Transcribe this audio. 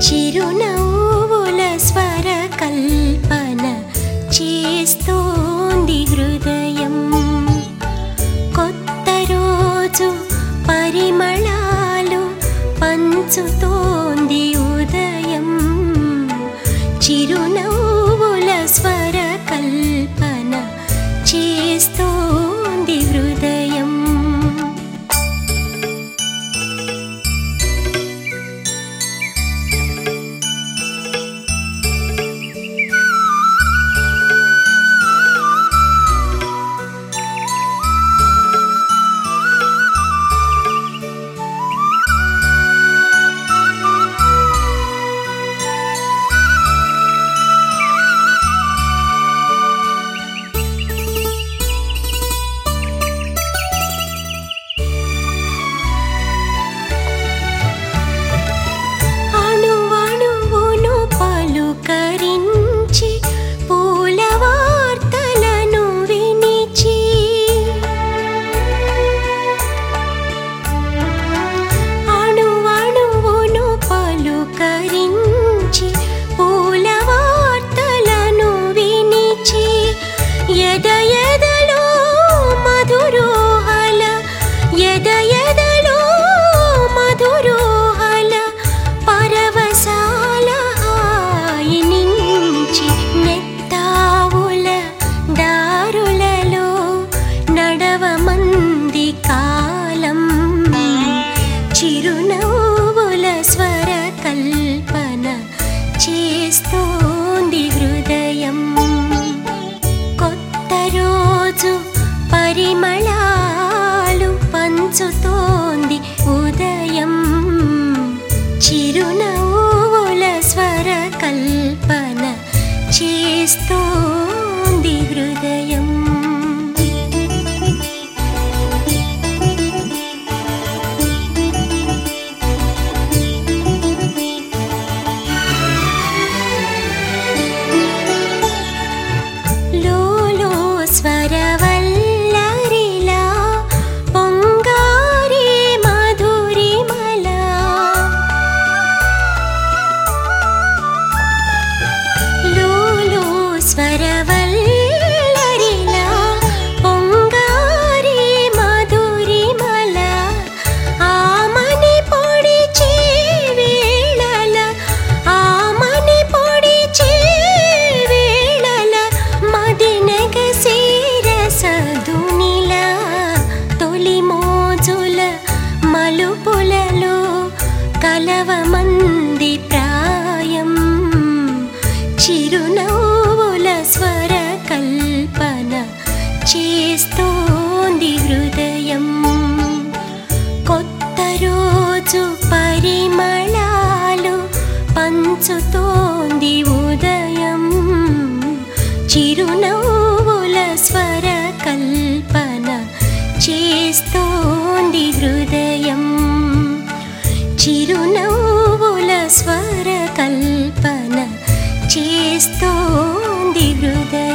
చిరునవ్వుల స్వర కల్పన చేస్తోంది హృదయం కొత్త రోజు పరిమళాలు పంచుతోంది ఉదయం చిరునవ్వుల స్వర కల్పన చేస్తోంది హృదయం అణువణువును పలుకరించి పూల వార్తలను వినిచి అణువణువును పలుకరించి పూల వార్తలను వినిచి ఎద ఎదలో మధురోహల ఎద ఎదలో మధురోహల పరవశాల హాయినించి నెత్తావుల దారులలో నడవమంది కాలం చిరునవ్వుల స్వర కల్పన చేస్తోంది హృదయం కొత్త రోజు పరిమళాలు పంచుతోంది ఉదయం చిరునవ్వుల స్వర కల్పన చేస్తోంది హృదయం లోలో స్వరవల్లరిలా పొంగారి మధురిమల లోలో స్వరవల్లరిలా పొంగారి మధురిమల ఆమని పొడిచే వేళల ఆమని పొడిచే వేళల మదినగ సీరసదునిల తొలి మోజుల మలుపులలో కలవమంది ప్రాయం చిరునవ్వుల స్వర కల్పన చేస్తోంది హృదయం కొత్త రోజు పరిమళాలు పంచుతోంది ఉదయం చిరునవ్వుల స్వర కల్పన చేస్తోంది హృదయం చిరునవ్వుల స్వర కల్పన చేస్తోంది హృదయం